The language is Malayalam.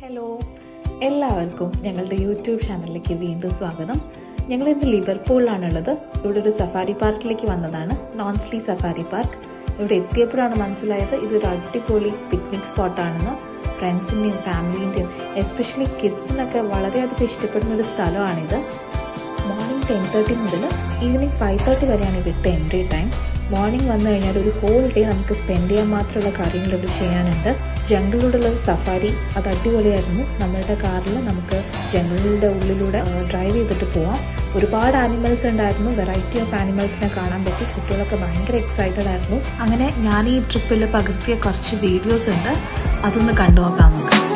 ഹലോ എല്ലാവർക്കും ഞങ്ങളുടെ യൂട്യൂബ് ചാനലിലേക്ക് വീണ്ടും സ്വാഗതം ഞങ്ങൾ ഇന്ന് ലിവർപൂളിലാണുള്ളത് ഇവിടെ ഒരു സഫാരി പാർക്കിലേക്ക് വന്നതാണ് നോൺസ്ലി സഫാരി പാർക്ക് ഇവിടെ എത്തിയപ്പോഴാണ് മനസ്സിലായത് ഇതൊരു അടിപൊളി പിക്നിക് സ്പോട്ടാണെന്ന് ഫ്രണ്ട്സിൻ്റെയും ഫാമിലീൻ്റെയും എസ്പെഷ്യലി കിഡ്സിനൊക്കെ വളരെയധികം ഇഷ്ടപ്പെടുന്ന ഒരു സ്ഥലമാണിത് മോർണിംഗ് ടെൻ തേർട്ടി മുതൽ ഈവനിങ് ഫൈവ് തേർട്ടി വരെയാണ് ഇവിടുത്തെ എൻട്രി ടൈം മോർണിംഗ് വന്നു കഴിഞ്ഞാൽ ഒരു ഹോൾ ഡേ നമുക്ക് സ്പെൻഡ് ചെയ്യാൻ മാത്രമുള്ള കാര്യങ്ങൾ ഇവിടെ ചെയ്യാനുണ്ട് ജംഗിളിലൂടെയുള്ള സഫാരി അത് അടിപൊളിയായിരുന്നു നമ്മളുടെ കാറിൽ നമുക്ക് ജംഗിളിൻ്റെ ഉള്ളിലൂടെ ഡ്രൈവ് ചെയ്തിട്ട് പോവാം ഒരുപാട് ആനിമൽസ് ഉണ്ടായിരുന്നു വെറൈറ്റി ഓഫ് ആനിമൽസിനെ കാണാൻ പറ്റി കുട്ടികളൊക്കെ ഭയങ്കര എക്സൈറ്റഡ് ആയിരുന്നു അങ്ങനെ ഞാൻ ഈ ട്രിപ്പിൽ പകർത്തിയ കുറച്ച് വീഡിയോസ് ഉണ്ട് അതൊന്ന് കണ്ടു നോക്കാം നമുക്ക്